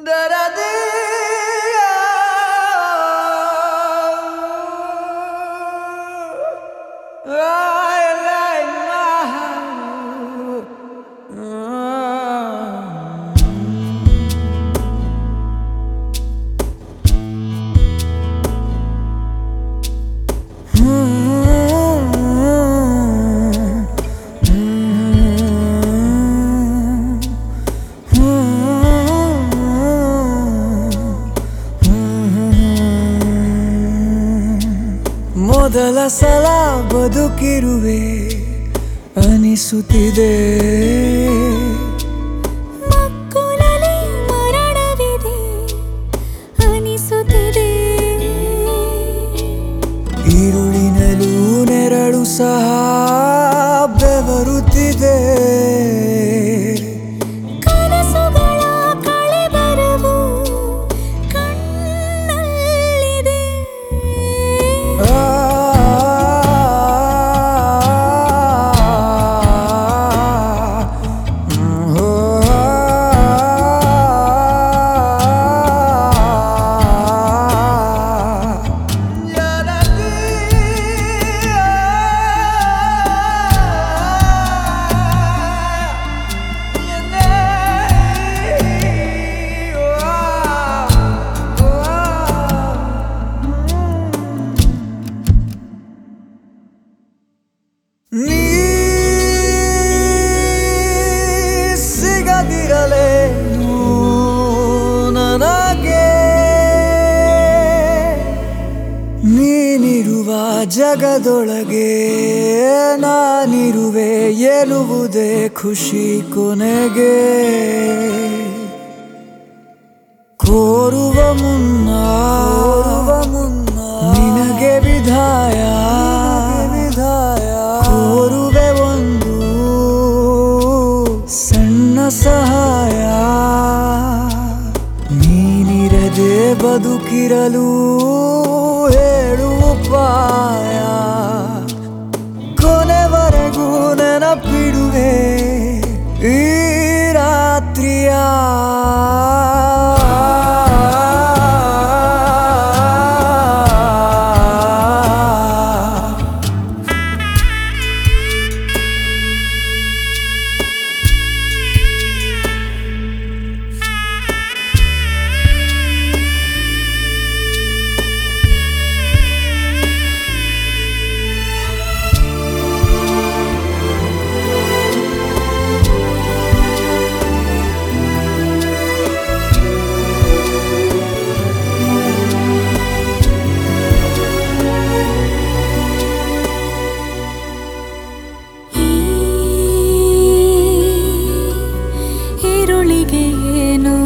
ಮೊದಲ ಸಲ ಬದುಕಿರುವೆ ಅನಿಸುತ್ತಿದೆ ಮಕ್ಕಳಲ್ಲಿ ಮರಣವಿದೆ ಅನಿಸುತ್ತಿದೆ ಈರುಳಿನಲ್ಲೂ ನೆರಳು ಸಹ ಬೆವರುತ್ತಿದೆ ಕನಸುಗಳ ಕಳೆಬರವು ಕಣ್ಣಲ್ಲಿದೆ ಆ, ಹ್ಮ್, ಹೋ, ನೀ ಸಿಗದಿರಲೇನು ನನಗೆ ನೀನಿರುವ ಜಗದೊಳಗೆ ನಾನಿರುವೆ ಎನ್ನುವುದೇ ಖುಷಿ ಕೊನೆಗೆ ಕೋರುವ ಮುನ್ನ ಮುನ್ನ ನಿನಗೆ ವಿಧಾಯ ವಿಧಾಯ ಕೋರುವೆ ಒಂದು ಸಣ್ಣ ಸಹಾಯ ನೀನಿರದೆ ಬದುಕಿರಲು ಹೇಳು ಉಪಾಯ ಕೊನೆವರೆಗೂ ನೆನಪಿಡುವೆ ಈ ರಾತ್ರಿಯ ಈ ಈರುಳಿಗೆ ಏನು